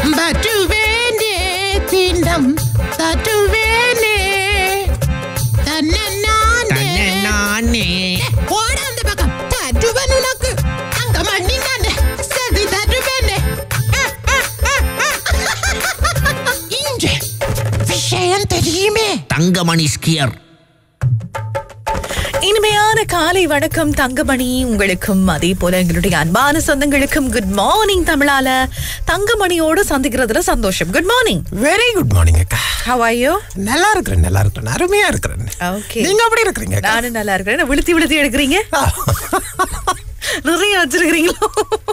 பட்டுவேனே திண்டம் தட்டுவேனே தன்னே நானே போட அந்த பக்கம் தட்டுவன் உனக்கு அங்க மண்ணி நானே சதி தட்டுவேனே இங்கே விஷயம் தெரியுமே தங்கமணி ஸ்கியர் இனிமையான காலை வணக்கம் தங்கமணி உங்களுக்கும் அதே போல எங்களுடைய அன்பான சொந்தங்களுக்கும் குட் மார்னிங் தமிழால தங்கமணியோடு சந்திக்கிறதுல சந்தோஷம் good morning very good morning அக்கா ஹவ் ஆர் யூ நல்லா இருக்கிறேன் நல்லா இருக்கிறேன் அருமையா இருக்கிறேன் ஓகே நீங்க எப்படி இருக்கிறீங்க அக்கா? நானும் நல்லா இருக்கிறேன் என்ன விழுத்தி விழுத்தி எடுக்கிறீங்க ஆ, நிறைய வச்சிருக்கிறீங்களோ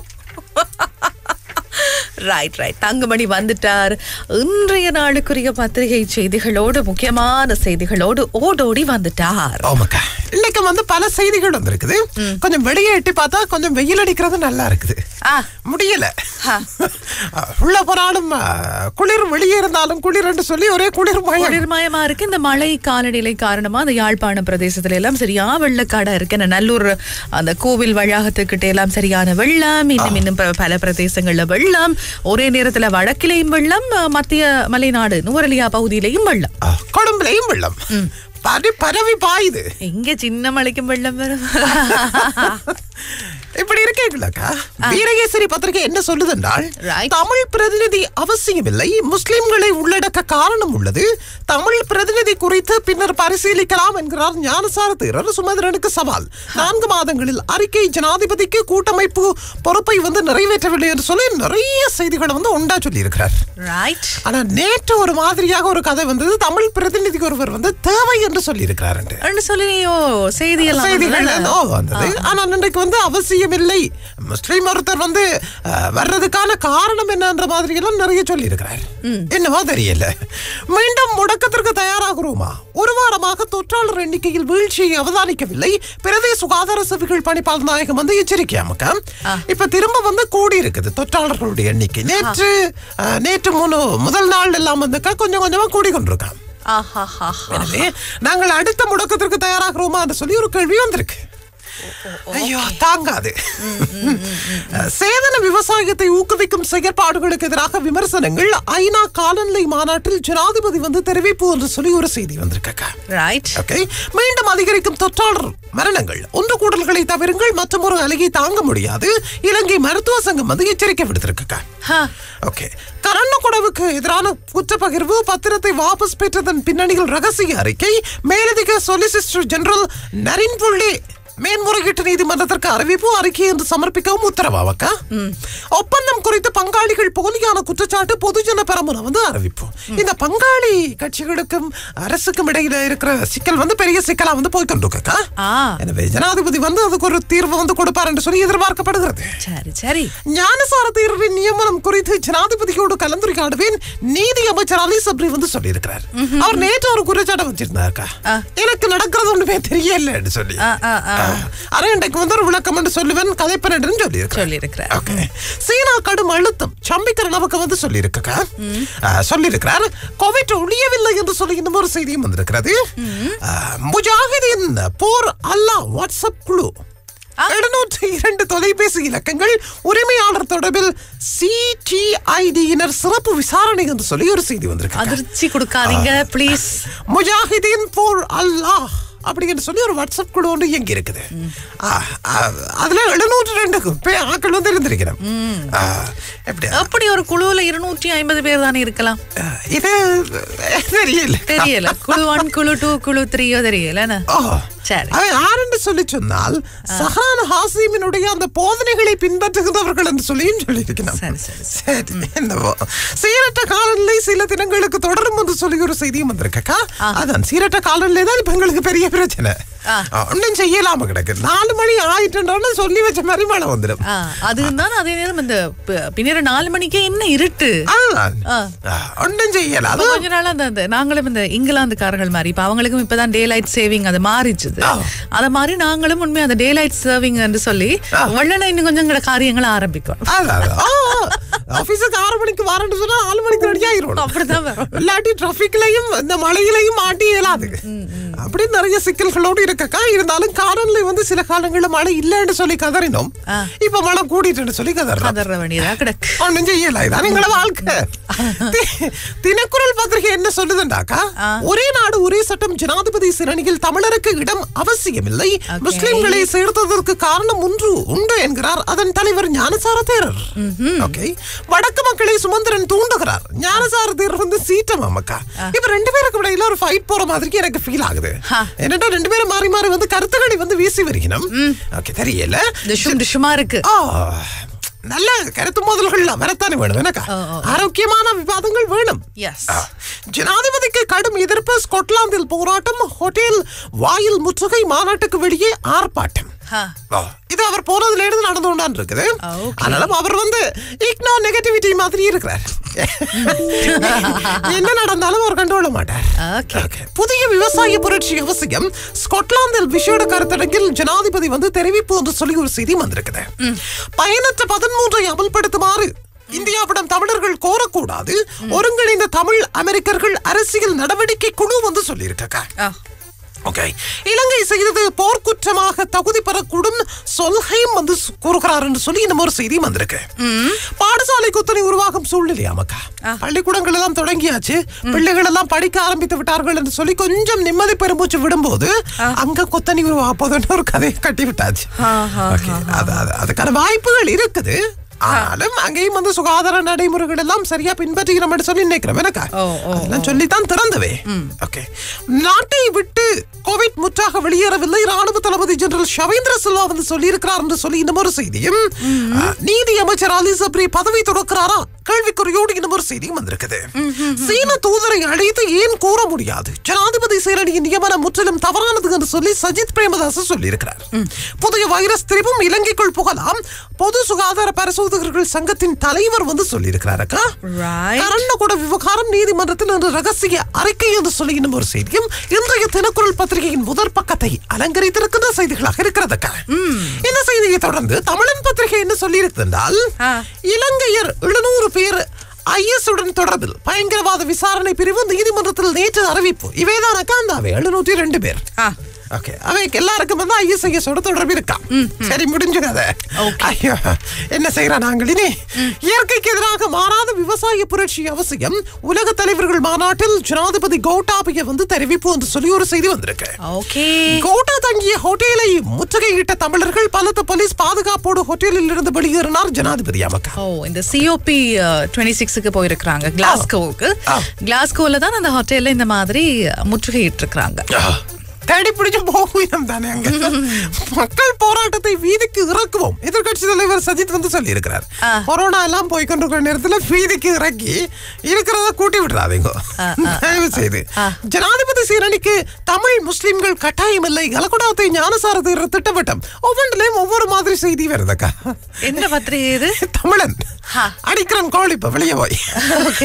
ரைட் ரைட் தங்கமணி வந்துட்டார் இன்றைய நாளுக்குரிய பத்திரிகை செய்திகளோடு முக்கியமான செய்திகளோடு ஓடோடி வந்துட்டார் ஆமாக்கா இன்னைக்கு வந்து பல செய்திகள் வந்திருக்குது கொஞ்சம் வெளியே எட்டி பார்த்தா கொஞ்சம் வெயில் அடிக்கிறது நல்லா இருக்குது ஆ முடியல ஆ. உள்ள போனாலும் ஆ, குளிர் வெளியே இருந்தாலும் குளிர்ன்னு சொல்லி ஒரே குளிர் மயம் குளிர்மயமா இருக்கு இந்த மழை காலநிலை காரணமா அந்த யாழ்ப்பாணம் பிரதேசத்துல எல்லாம் சரியா வெள்ளக்காடா இருக்கு இந்த நல்லூர் அந்த கோவில் வளாகத்துக்கிட்ட எல்லாம் சரியான வெள்ளம் இன்னும் இன்னும் ப- பல பிரதேசங்கள்ல வெள்ளம் ஒரே நேரத்துல வடக்கிலையும் வெள்ளம் அஹ், மத்திய மலைநாடு நுவரலியா பகுதியிலையும் வெள்ளம் ஆ, கொழும்புலையும் வெள்ளம் பரி பரவி பாயுது எங்க சின்ன மலைக்கும் வெள்ளம் வரும் இப்படி இருக்கீங்களாக்கா வீரகேசரி பத்திரிகை என்ன சொல்லுதென்றால் Right. தமிழ் பிரதிநிதி அவசியமில்லை முஸ்லிம்களை உள்ளடக்க காரணம் உள்ளது தமிழ் பிரதிநிதி குறித்து பின்னர் பரிசீலிக்கலாம் என்கிறார் ஞானசார தேரர் சுமந்திரனுக்கு சவால் நான்கு மாதங்களில் அறிக்கை ஜனாதிபதிக்கு கூட்டமைப்பு பொறுப்பை வந்து நிறைவேற்றவில்லை என்று சொல்லி நிறைய செய்திகளை வந்து உண்டா சொல்லி இருக்கிறார் ரைட் ஆனா நேற்று ஒரு மாதிரியாக ஒரு கதை வந்தது தமிழ் பிரதிநிதி ஒருவர் வந்து தேவை என்று சொல்லி இருக்கிறார் சொல்லியோ செய்தியெல்லாம் செய்திகள் வந்ததுல? ஏதோ வந்தது ஆனா இன்றைக்கு வந்து அவசியம் இல்லை முஸ்லீம் ஒருத்தர் வந்து அஹ், வர்றதுக்கான காரணம் என்னன்ற மாதிரி எல்லாம் நிறைய சொல்லி இருக்கிறார் என்னவோ தெரியல மீண்டும் முடக்கத்திற்கு தயாராகிறோமா ஒரு வாரமாக தொற்றாளர் எண்ணிக்கையில் வீழ்ச்சியை அவதானிக்கவில்லை பிரதேச சுகாதார சேவைகள் பணிப்பாளர் நாயகம் வந்து எச்சரிக்கையாமக்கா இப்ப திரும்ப வந்து கூடி இருக்குது தொற்றாளர்களுடைய எண்ணிக்கை நேற்று அஹ், நேற்று மூணு முதல் நாள் எல்லாம் வந்துக்கா கொஞ்சம் கொஞ்சமா கூடி கொண்டிருக்கான் ஆஹாஹாஹா. எனவே நாங்கள் அடுத்த முடக்கத்திற்கு தயாராகிறோமா என்று சொல்லி ஒரு கேள்வி வந்திருக்கு ஐயோ தாங்காது சேதன விவசாயத்தை ஊக்குவிக்கும் செயற்பாடுகளுக்கு எதிராக விமர்சனங்கள் ஐநா காலநிலை மாநாட்டில் ஜனாதிபதி வந்து தெரிவிப்பு என்று சொல்லி ஒரு செய்தி வந்திருக்கா ரைட் ஓகே மீண்டும் அதிகரிக்கும் தொற்றாளர் மரணங்கள் ஒன்று கூடல்களை தவிருங்கள் மற்றும் ஒரு அலையை தாங்க முடியாது இலங்கை மருத்துவ சங்கம் வந்து எச்சரிக்கை விடுத்திருக்கா ஹா. ஓகே கரண்ணக்குடவுக்கு எதிரான குற்றப்பகிர்வு பத்திரத்தை வாபஸ் பெற்றதன் பின்னணியில் ரகசிய அறிக்கை மேலதிக சொலிசிஸ்டர் ஜெனரல் நரின் புள்ளி மேன்முறையீட்டு நீதிமன்றத்திற்கு அறிவிப்பு அறிக்கை என்று சமர்ப்பிக்கவும் உத்தரவாவக்கா ஒப்பந்தம் குறித்து பங்காளிகள் போலியான குற்றச்சாட்டு பொதுஜன பெரமுன வந்து அறிவிப்பு இந்த பங்காளி கட்சிகளுக்கும் அரசுக்கும் இடையில இருக்கிற சிக்கல் வந்து பெரிய சிக்கலா வந்து போய் கொண்டிருக்கா ஆ எனவே ஜனாதிபதி வந்து அதுக்கு ஒரு தீர்வு வந்து கொடுப்பார் என்று சொல்லி எதிர்பார்க்கப்படுகிறது சரி சரி ஞானசார தேர்வின் நியமனம் குறித்து ஜனாதிபதியோடு கலந்துரையாடுவேன் நீதி அமைச்சர் அலி சப்ரி வந்து சொல்லியிருக்கிறார் அவர் நேற்று ஒரு குற்றச்சாட்டை வச்சிருந்தாருக்கா எனக்கு நடக்கிறது ஒண்ணுமே தெரியலன்னு சொல்லி ஆ, ஆ, ஆ. அரை இன்றைக்கு வந்து ஒரு விளக்கம் என்று சொல்லுவேன் கதைப்பன் என்று சொல்லியிருக்கிறார் சொல்லியிருக்கிறார். ஓகே சீனா கடும் அழுத்தம் சம்பிக்கிற நமக்கு வந்து சொல்லியிருக்கா சொல்லியிருக்கிறார் கோவிட் ஒழியவில்லை என்று சொல்லி இன்னும் ஒரு செய்தியும் வந்திருக்கிறது ஆ, முஜாஹிதீன் போர் அல்லாஹ் வாட்ஸ்அப் குழு எழுநூற்றி இரண்டு தொலைபேசி இலக்கங்கள் உரிமையாளர் தொடர்பில் சிடிஐடியினர் சிறப்பு விசாரணை என்று சொல்லி ஒரு செய்தி வந்திருக்கு அதிர்ச்சி கொடுக்காதீங்க ப்ளீஸ் முஜாஹிதீன் போர் அல்லாஹ் அப்படின்னு சொல்லி ஒரு வாட்ஸ்அப் குழு ஒன்று இயங்கி இருக்குது ஆ, ஆ, அதுல எழுநூற்று ரெண்டு பே- ஆட்கள் வந்து இருந்திருக்கிறோம் ஆ, எப்படி அப்படி ஒரு குழுவுல இருநூற்றி ஐம்பது பேர் தானே இருக்கலாம் ஆ, இது தெரியல தெரியல குழு ஒன் குழு டூ குழு த்ரீயோ தெரியல என்ன? ஓ சரி அவன் யாருன்னு சொல்லி சொன்னால் சஹான் ஹாசிமினுடைய அந்த போதனைகளை பின்பற்றுகிறவர்கள் என்று சொல்லியும் சொல்லியிருக்கிறான் சரி, சரி, சரி என்னவோ சீரற்ற காலநிலை சில தினங்களுக்கு தொடரும் என்று சொல்லி ஒரு செய்தியும் வந்திருக்கா அதான் சீரற்ற காலநிலை தான் இப்ப எங்களுக்கு பெரிய பிரச்சனை ஆ. ஒன்றும் செய்யலாம கிடக்கு நாலு மணி ஆயிட்டுன்னு சொல்லி வச்ச மாதிரி மழை வந்துடும் ஆ, அது இருந்தாலும் அதே நேரம் இந்த ப- பின்னர் நாலு மணிக்கே என்ன இருட்டு அதுதான் ஆ. ஆ, ஒன்றும் செய்யல இப்ப அது கொஞ்ச நாளா அந்த அந்த நாங்களும் இந்த இங்கிலாந்துக்காரர்கள் மாதிரி இப்ப அவங்களுக்கும் இப்பதான் டே லைட் சேவிங் அது மாறிச்சுது ஆ. அத மாதிரி நாங்களும் உண்மை அந்த டே லைட் சேவிங் என்று சொல்லி வெள்ளனை இன்னும் கொஞ்சம் எங்கட காரியங்களை ஆரம்பிக்கும் ஆபீஸுக்கு ஆறு மணிக்கு வரேன்னு சொன்னா நாலு மணிக்கு ரெடி ஆயிரும் அப்படிதான் வரும் இல்லாட்டி டிராபிக்லயும் இந்த மழையிலையும் மாட்டி இயலாது அப்படி நிறைய சிக்கல்களோடு இருக்கக்கா இருந்தாலும் காரன்ல வந்து சில காலங்கள்ல மழை இல்லைன்னு சொல்லி கதறினோம் ஆ. இப்ப மழை கூடிட்டுன்னு சொல்லி கதறோம் கதற வேண்டியதா கிடக்கு ஒண்ணும் செய்யல இதான் எங்கள வாழ்க்கை தி- தினக்குரல் பத்திரிகை என்ன சொல்லுதுண்டாக்கா ஒரே நாடு ஒரே சட்டம் ஜனாதிபதி சிறணியில் தமிழருக்கு இடம் அவசியமில்லை முஸ்லிம்களை சேர்த்ததற்கு காரணம் ஒன்று உண்டு என்கிறார் அதன் தலைவர் ஞானசார தேரர் ஓகே வடக்கு மக்களை சுமந்திரன் தூண்டுகிறார் ஞானசார தேரர் வந்து சீட்டம் அம்மக்கா இப்ப ரெண்டு பேருக்கு இடையில ஒரு ஃபைட் போற மாதிரி எனக்கு ஃபீல் ஆகுது என்னடா ரெண்டு பேரும் மாறி மாறி வந்து கருத்துக்களை வந்து வீசி வருகிறோம் ஓகே தெரியல டிஷும் டிஷுமா இருக்கு ஆ, நல்ல கருத்து மோதல்கள் வரத்தானே வேணும் எனக்கா ஆரோக்கியமான விவாதங்கள் வேணும் எஸ் ஆ, ஜனாதிபதிக்கு கடும் எதிர்ப்பு ஸ்கொட்லாந்தில் போராட்டம் ஹோட்டல் வாயில் முற்றுகை மாநாட்டுக்கு வெளியே ஆர்ப்பாட்டம் ஆ, இது அவர் போனதுல இருந்து நடந்து கொண்டான் இருக்குது Okay. ஆனாலும் அவர் வந்து இக்னோ நெகட்டிவிட்டி மாதிரி இருக்கிறார் என்ன நடந்தாலும் அவர் கண்டுகொள்ள மாட்டார் Okay. Okay. புதிய விவசாய புரட்சி அவசியம் ஸ்காட்லாந்தில் விஷேட கருத்தரங்கில் ஜனாதிபதி வந்து தெரிவிப்பு என்று சொல்லி ஒரு செய்தி வந்திருக்குது பயனற்ற பதிமூன்றை அமல்படுத்துமாறு இந்தியாவிடம் தமிழர்கள் கோரக்கூடாது ஒருங்கிணைந்த தமிழ் அமெரிக்கர்கள் அரசியல் நடவடிக்கை குழு வந்து சொல்லியிருக்கா ஆ. ஓகே இலங்கை செய்தது போர்க்குற்றமாக தகுதி பெறக்கூடும் சொல்ஹைம் வந்து சு- கூறுகிறார் என்று சொல்லி இன்னும் ஒரு செய்தி வந்திருக்கு பாடசாலை குத்தனை உருவாகும் சூழ்நிலை அமக்கா பள்ளிக்கூடங்கள் எல்லாம் தொடங்கியாச்சு பிள்ளைகள் எல்லாம் படிக்க ஆரம்பித்து விட்டார்கள் என்று சொல்லி கொஞ்சம் நிம்மதி பெருமூச்சு விடும்போது அங்க கொத்தனி உருவாப்பதுன்னு ஒரு கதையை கட்டி விட்டாச்சு Okay. அது- அது- அதுக்கான வாய்ப்புகள் இருக்குது ஆனாலும் அங்கேயும் வந்து சுகாதார நடைமுறைகள் எல்லாம் சரியா பின்பற்றுகிறோம் என்று சொல்லி நினைக்கிறோம் எனக்கா ஓ, ஓ, அதெல்லாம் சொல்லித்தான் திறந்தவே ஓகே நாட்டை விட்டு கோவிட் முற்றாக வெளியேறவில்லை ராணுவ தளபதி ஜெனரல் ஷவேந்திர சில்வா வந்து சொல்லியிருக்கிறார் என்று சொல்லி இன்னும் ஒரு செய்தியும் ஆ, நீதி அமைச்சர் அலி சப்ரி பதவி துறக்கிறாரா கேள்விக்குறியோடு இன்னும் ஒரு செய்தியும் வந்திருக்குது சீன தூதரை அழைத்து ஏன் கூற முடியாது ஜனாதிபதி செயலணியின் நியமனம் முற்றிலும் தவறானது என்று சொல்லி சஜித் பிரேமதாஸ் சொல்லியிருக்கிறார் புதிய வைரஸ் திரிவும் இலங்கைக்குள் புகலாம் பொது சுகாதார பரிசோதகர்கள் சங்கத்தின் தலைவர் வந்து சொல்லியிருக்கிறாருக்கா Right. கரண்ணகுட விவகாரம் நீதிமன்றத்தில் இன்று ரகசிய அறிக்கை என்று சொல்லி இன்னும் ஒரு செய்தியும் இன்றைய தினக்குரல் பத்திரிகையின் முதற் பக்கத்தை அலங்கரித்திருக்கின்ற செய்திகளாக இருக்கிறதுக்கா இந்த செய்தியை தொடர்ந்து தமிழன் பத்திரிகை என்ன சொல்லியிருந்தால் ஆ. இலங்கையர் எழுநூறு பேர் ஐஎஸ் உடன் தொடர்பில் பயங்கரவாத விசாரணை பிரிவு நீதிமன்றத்தில் நேற்று அறிவிப்பு இவைதானக்கா அந்த அவை எழுநூற்றி ரெண்டு பேர் ஆ. ஓகே அவைக்கு எல்லாருக்கும் வந்து ஐஎஸ்ஐஎஸ் ஓட தொடர்பு இருக்கா சரி முடிஞ்சு கதை ஐயோ என்ன செய்யறோம் நாங்கள் இனி இயற்கைக்கு எதிராக மாறாத விவசாய புரட்சி அவசியம் உலக தலைவர்கள் மாநாட்டில் ஜனாதிபதி கோட்டாபய வந்து தெரிவிப்பு என்று சொல்லி ஒரு செய்தி வந்திருக்கு ஓகே கோட்டா தங்கிய ஹோட்டலை முற்றுகையிட்ட தமிழர்கள் பலத்த போலீஸ் பாதுகாப்போடு ஹோட்டலில் இருந்து வெளியேறினார் ஜனாதிபதி அமக்கா ஓ இந்த சிஓபி டுவெண்ட்டி சிக்ஸுக்கு போயிருக்கிறாங்க கிளாஸ்கோவுக்கு ஆ. கிளாஸ்கோல தான் அந்த ஹோட்டல்ல இந்த மாதிரி முற்றுகையிட்டு இருக்கிறாங்க தேடி பிடிச்சு போகுவோம் தானே அங்க மக்கள் போராட்டத்தை வீதிக்கு இறக்குவோம் எதிர்கட்சி தலைவர் சஜித் வந்து சொல்லி இருக்கிறார் கொரோனா எல்லாம் போய் கொண்டிருக்கிற நேரத்துல வீதிக்கு இறக்கி இருக்கிறத கூட்டி விடுறாதீங்க தயவு செய்து ஜனாதிபதி சீரணிக்கு தமிழ் முஸ்லிம்கள் கட்டாயம் இல்லை கலகுடாத்தை ஞானசார தீர்ற திட்டவட்டம் ஒவ்வொன்றிலையும் ஒவ்வொரு மாதிரி செய்தி வருதக்கா எந்த பத்திரிகை இது தமிழன் அடிக்கிறன் கோழி இப்ப வெளியே போய் ஓகே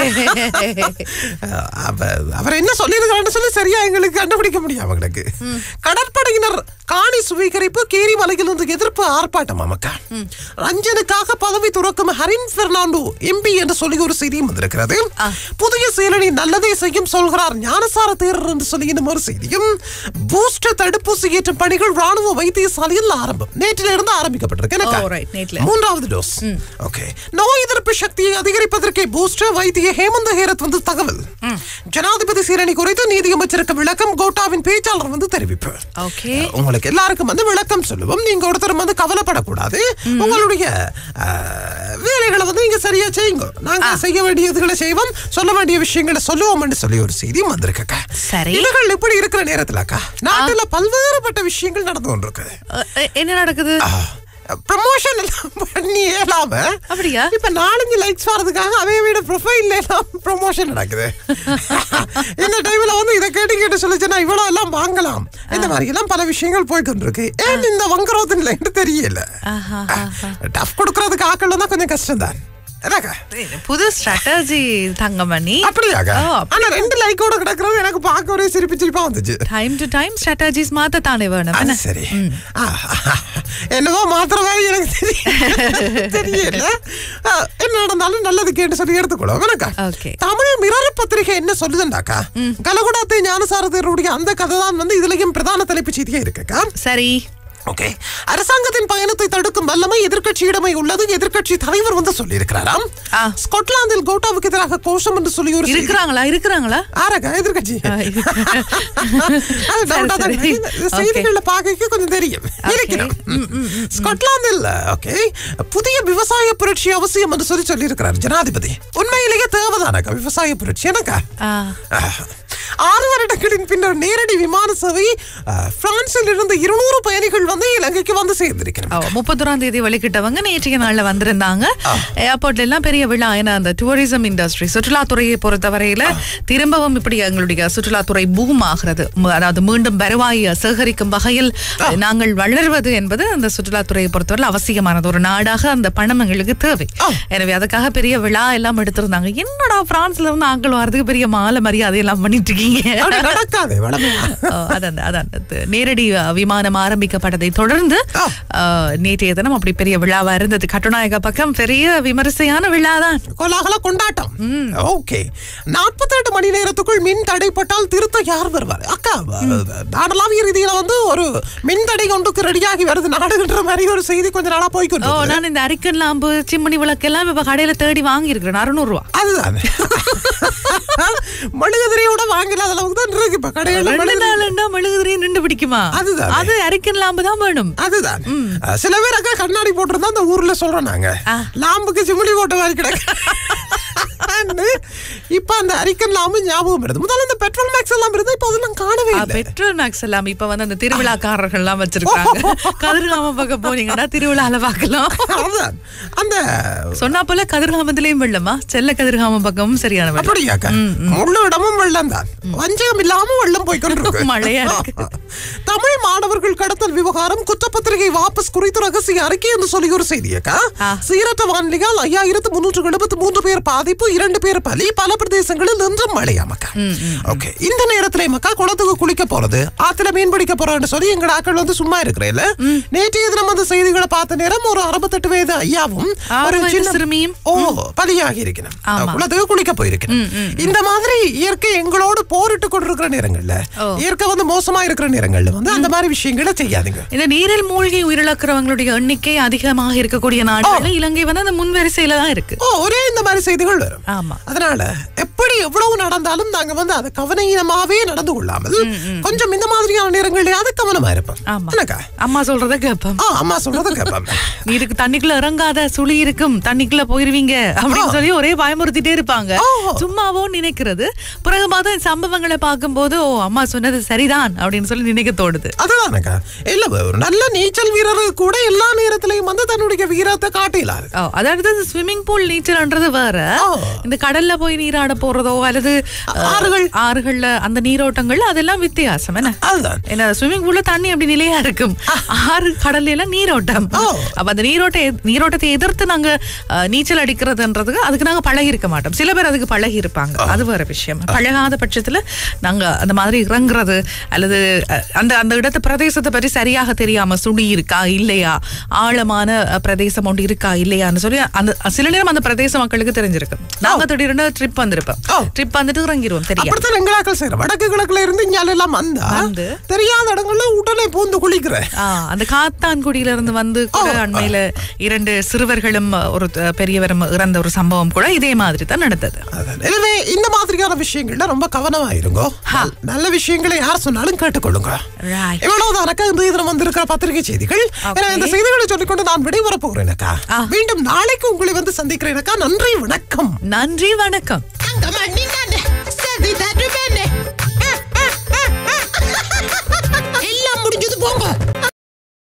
அவ- அவர் என்ன சொல்லியிருக்கிறான்னு சொல்லி சரியா எங்களுக்கு கண்டுபிடிக்க முடியும் அவங்களுக்கு கடற்படையினர் காணி சுவீகரிப்பு கேரி மலையில் இருந்து எதிர்ப்பு ஆர்ப்பாட்டம் அமக்கா ரஞ்சனுக்காக பதவி துறக்கும் ஹரின் பெர்னாண்டோ எம்பி என்று சொல்லி ஒரு செய்தியும் வந்திருக்கிறது புதிய செயலணி நல்லதே செய்யும் சொல்கிறார் ஞானசார தேரர் என்று சொல்லி இன்னும் ஒரு செய்தியும் பூஸ்டர் தடுப்பூசி ஏற்றும் பணிகள் ராணுவ வைத்தியசாலையில் ஆரம்பம் நேற்றிலிருந்து ஆரம்பிக்கப்பட்டிருக்கு எனக்கா? Oh, right, நேற்றில. மூன்றாவது டோஸ் ஓகே நோய் எதிர்ப்பு சக்தியை அதிகரிப்பதற்கு பூஸ்டர் வைத்திய ஹேமந்த ஹேரத் வந்து தகவல் ஜனாதிபதி சீரணி குறித்து நீதியமைச்சருக்கு விளக்கம் கோட்டாவின் பேச்சாளர் வந்து தெரிவிப்பு ஓகே உங்களுக்கு எல்லாருக்கும் வந்து விளக்கம் சொல்லுவோம் நீங்க ஒருத்தர் வந்து கவலைப்படக்கூடாது உங்களுடைய அஹ், வேலைகளை வந்து நீங்க சரியா செய்யுங்க நாங்க செய்ய வேண்டியதுகளை செய்வோம் சொல்ல வேண்டிய விஷயங்களை சொல்லுவோம்னு சொல்லி ஒரு செய்தி வந்திருக்கக்கா சரி. இதுகள் இப்படி இருக்கிற நேரத்துலக்கா நாட்டுல பல்வேறுபட்ட விஷயங்கள் நடந்து கொண்டிருக்கு என்ன நடக்குது ப்ரமோஷன் எல்லாம் பண்ணி ஏலாம அப்படியா? இப்ப நாலஞ்சு லைக்ஸ் வரதுக்காக அவைய விட ப்ரொஃபைல் எல்லாம் ப்ரமோஷன் நடக்குது இந்த டைம்ல வந்து இதை கேட்டு கேட்டு சொல்லிச்சுன்னா இவ்வளவு எல்லாம் வாங்கலாம் இந்த மாதிரி எல்லாம் பல விஷயங்கள் போய் கொண்டிருக்கு ஏன் இந்த வங்குறோது இல்லைன்னு தெரியல ஆஹா, டஃப் கொடுக்கறதுக்கு ஆக்கள் தான் கொஞ்சம் கஷ்டம் தான் என்னக்கா புது ஸ்ட்ராட்டஜி தங்கமணி அப்படியாக்கா ஓ, ஆனா ரெண்டு லைக்கோட கிடக்குறது எனக்கு பார்க்க ஒரே சிரிப்பு சிரிப்பா வந்துச்சு டைம் டு டைம் ஸ்ட்ராட்டஜிஸ் மாத்த தானே வேணும் அது என்ன? சரி ஆ, என்னவோ மாத்திர மாதிரி எனக்கு தெரிய- தெரியல ஆ, என்ன நடந்தாலும் நல்லது கேட்டு சொல்லி எடுத்துக்கொள்ளும் எனக்கா Okay. தமிழ் மிரர் பத்திரிகை என்ன சொல்லுதுண்டாக்கா கலகுடாத்தை ஞானசாரதருடைய அந்த கதை தான் வந்து இதுலயும் பிரதான தலைப்பு செய்தியா இருக்குக்கா சரி ஓகே அரசாங்கத்தின் பயணத்தை தடுக்கும் வல்லமை எதிர்க்கட்சியிடமே உள்ளது எதிர்க்கட்சி தலைவர் வந்து சொல்லியிருக்கிறாராம் ஆ. ஸ்காட்லாந்தில் கோட்டாவுக்கு எதிராக கோஷம் என்று சொல்லி ஒரு செய்தி- இருக்கிறாங்களா இருக்கிறாங்களா ஆராக்கா எதிர்க்கட்சி ஆ, இருக்கு. அது doubt ஆ தான் சரி, இருக்கு. இந்த okay. செய்திகள்ல பார்க்க கொஞ்சம் தெரியும் இருக்கிறோம் ஸ்காட்லாந்தில் ஓகே புதிய விவசாய புரட்சி அவசியம் என்று சொல்லி சொல்லி இருக்கிறார் ஜனாதிபதி உண்மையிலேயே தேவைதானக்கா விவசாய புரட்சி எனக்கா ஆ, ஆறு வருடங்களின் பின்னர் நேரடி விமான சேவை அஹ், பிரான்சில் இருந்து இருநூறு பயணிகள் வந்து இலங்கைக்கு வந்து சேர்ந்திருக்கிறார் ஓ, முப்பத்தொராம் தேதி வெளிக்கிட்டவங்க நேற்றைய நாள்ல வந்திருந்தாங்க ஏர்போர்ட்ல எல்லாம் பெரிய விழா ஏன்னா அந்த டூரிசம் இண்டஸ்ட்ரி சுற்றுலாத்துறையை பொறுத்தவரையில திரும்பவும் இப்படி எங்களுடைய சுற்றுலாத்துறை பூம் ஆகிறது ம- அதாவது மீண்டும் வருவாய் சேகரிக்கும் வகையில் நாங்கள் வளர்வது என்பது அந்த சுற்றுலாத்துறையை பொறுத்தவரை அவசியமானது ஒரு நாடாக அந்த பணம் எங்களுக்கு தேவை எனவே அதுக்காக பெரிய விழா எல்லாம் எடுத்திருந்தாங்க என்னடா பிரான்ஸ்ல இருந்து ஆட்கள் வரதுக்கு பெரிய மாலை மரியாதை எல்லாம் பண்ணிட்டு இருக்கீங்க அப்படி நடக்காது வளமையா ஓ, அதான் அதான் அது நேரடி அ, விமானம் ஆரம்பிக்கப்பட்டதை தொடர்ந்து ஆ. அ, நேற்றைய தினம் அப்படி பெரிய விழாவா இருந்தது கட்டுநாயக பக்கம் பெரிய விமரிசையான விழா தான் கோலாகல கொண்டாட்டம் ஓகே நாற்பத்தெட்டு மணி நேரத்துக்குள் மின் தடைப்பட்டால் திருத்த யார் வருவார் அக்கா நாடளாவிய ரீதியில வந்து ஒரு மின் தடை கொண்டுக்கு ரெடியாகி வருது நாடுகின்ற மாதிரி ஒரு செய்தி கொஞ்ச நாளா ஓ போய்க்கொண்டு நான் இந்த அரிக்கன் லாம்பு சிம்மணி விளக்கு எல்லாம் இப்ப கடையில தேடி வாங்கி இருக்கிறேன் அறுநூறு ரூபா அதுதான் மளிகதிரையோட வாங்கல அளவுக்கு தான் இருக்கு இப்ப கடையில ரெண்டு மெழுகுதிரி- நாளுன்னா மெழுகுதிரியும் நின்று பிடிக்குமா அதுதானே. அது அரிக்கன் லாம்பு தான் வேணும் அதுதான் அஹ், சில பேர் அக்கா கண்ணாடி போட்டிருந்தா அந்த ஊர்ல சொல்றோம் நாங்க லாம்புக்கு சிமிழி போட்ட மாதிரி கிடக்கு இப்ப அந்த அரிக்கன் லாம்பு ஞாபகம் வருது முதல்ல இந்த பெட்ரோல் மேக்ஸ் எல்லாம் இருந்தா இப்ப அதெல்லாம் காணவே ஆ, இல்லை பெட்ரோல் மேக்ஸ் எல்லாம் இப்ப வந்து அந்த திருவிழாக்காரர்கள் எல்லாம் வச்சிருக்காங்க கதிர்காம பக்கம் போனீங்கன்னா திருவிழால பார்க்கலாம் அதுதான் அந்த சொன்னா போல கதிர்காமத்திலயும் வெள்ளமா செல்ல கதிர்காம பக்கமும் சரியான வெள்ளம் அப்படியாக்கா முழு இடமும் வெள்ளம் தான் வஞ்சகம் இல்லாம வெள்ளம் போய்க்கொண்டிருக்கு மழையா இருக்கு. தமிழ் மாணவர்கள் கடத்தல் விவகாரம் குற்றப்பத்திரிகை வாபஸ் குறித்து ரகசிய அறிக்கை என்று சொல்லி ஒரு செய்தியக்கா ஆ. சீரற்ற வானிலையால் ஐயாயிரத்து முன்னூற்று எழுபத்து மூன்று பேர் பாதிப்பு இரண்டு பேர் பலி பல பிரதேசங்களில் இன்றும் மழையாமக்கா ஓகே இந்த நேரத்துல மக்கா குளத்துக்கு குளிக்க போறது ஆத்துல மீன் பிடிக்க போறோம்னு சொல்லி எங்க ஆக்கள் வந்து சும்மா இருக்கிறேன் நேற்றைய தினம் அந்த செய்திகளை பார்த்த நேரம் ஒரு அறுபத்தெட்டு வயது ஐயாவும் ஆறு ஒரு வயது சின்ன சிறுமியும். ஓ பலியாகி இருக்கிறேன் ஆமா. குளத்துக்கு குளிக்க போயிருக்கிறேன் இந்த மாதிரி இயற்கை எங்களோடு போரிட்டு கொண்டிருக்கிற நேரங்கள்ல ஓ. இயற்கை வந்து மோசமா இருக்கிற நேரங்கள்ல வந்து அந்த மாதிரி விஷயங்களை செய்யாதீங்க இந்த நீரில் மூழ்கி உயிரிழக்கிறவங்களுடைய எண்ணிக்கை அதிகமாக இருக்கக்கூடிய நாடுகள் இலங்கை வந்து அந்த முன்வரிசையில தான் இருக்கு ஓ ஒரே இந்த மாதிரி செய்திகள் வரும் ஆமா அதனால எப்படி எவ்வளவு நடந்தாலும் நாங்க வந்து அதை கவனீனமாவே நடந்து கொள்ளாமல் கொஞ்சம் இந்த மாதிரியான நேரங்கள்லயாவது கவனமா இருப்போம் ஆமா என்னக்கா அம்மா சொல்றத கேட்போம் ஆ அம்மா சொல்றத கேட்பேன் நீருக்கு தண்ணிக்குள்ள இறங்காத சுழி இருக்கும் தண்ணிக்குள்ள போயிருவீங்க அப்படின்னு சொல்லி ஒரே பயமுறுத்திட்டே இருப்பாங்க ஓ. சும்மாவோ நினைக்கிறது பிறகு பார்த்தா இந்த சம்பவங்களை பார்க்கும்போது ஓ அம்மா சொன்னது சரிதான் அப்படின்னு சொல்லி நினைக்க தோடுது அதுதானக்கா இல்ல ஒரு நல்ல நீச்சல் வீரர் கூட எல்லா நேரத்திலையும் வந்து தன்னுடைய வீரத்தை காட்டிலாரு ஓ அதாவது ஸ்விம்மிங் பூல் நீச்சல்ன்றது வேற ஓ. இந்த கடல்ல போய் நீராட போறதோ அல்லது அஹ், ஆறுகள். ஆறுகள்ல அந்த நீரோட்டங்கள் அதெல்லாம் வித்தியாசம் என்ன அதுதான் ஏன்னா ஸ்விம்மிங் பூல்ல தண்ணி அப்படி நிலையா இருக்கும் ஆறு கடல்ல எல்லாம் நீரோட்டம் ஓ. அப்ப அந்த நீரோட்ட நீரோட்டத்தை எதிர்த்து நாங்க அஹ், நீச்சல் அடிக்கிறதுன்றதுக்கு அதுக்கு நாங்க பழகி இருக்க மாட்டோம் சில பேர் அதுக்கு பழகி இருப்பாங்க அது வேற விஷயம் பழகாத பட்சத்துல நாங்க அந்த மாதிரி இறங்குறது அல்லது அஹ், அந்த அந்த இடத்து பிரதேசத்தை பற்றி சரியாக தெரியாம சுழி இருக்கா இல்லையா ஆழமான அஹ், பிரதேசம் ஒன்று இருக்கா இல்லையான்னு சொல்லி அந்த சில நேரம் அந்த பிரதேச மக்களுக்கு தெரிஞ்சிருக்கும் நாங்க திடீர்னு ட்ரிப் வந்திருப்போம் ஓ. ட்ரிப் வந்துட்டு இறங்கிடுவோம் தெரியா அப்படித்தான் எங்களாக்கள் செய்யறோம் வடக்கு கிழக்குல இருந்து இங்க எல்லாம் வந்தா வந்து. தெரியாத இடங்கள்ல உடனே பூந்து குளிக்கிறேன் ஆ, அந்த காத்தான்குடியில இருந்து வந்து கூட அண்மையில இரண்டு சிறுவர்களும் ஒரு த- பெரியவரும் இறந்த ஒரு சம்பவம் கூட இதே மாதிரி தான் நடந்தது அதான். எனவே இந்த மாதிரியான விஷயங்கள்ல ரொம்ப கவனமா இருங்கோ நல்- நல்ல விஷயங்களை யார் சொன்னாலும் கேட்டுக்கொள்ளுங்க Right. இவ்வளவுதான் அக்கா இந்த தினம் வந்திருக்கிற பத்திரிகை செய்திகள் எனவே இந்த செய்திகளை சொல்லிக்கொண்டு நான் விடைபெற போகிறேன் அக்கா ஆ. மீண்டும் நாளைக்கு உங்களை வந்து சந்திக்கிறேன் அக்கா நன்றி வணக்கம் நன்றி வணக்கம் அங்க மண்ணி நானே சதி தருவேனே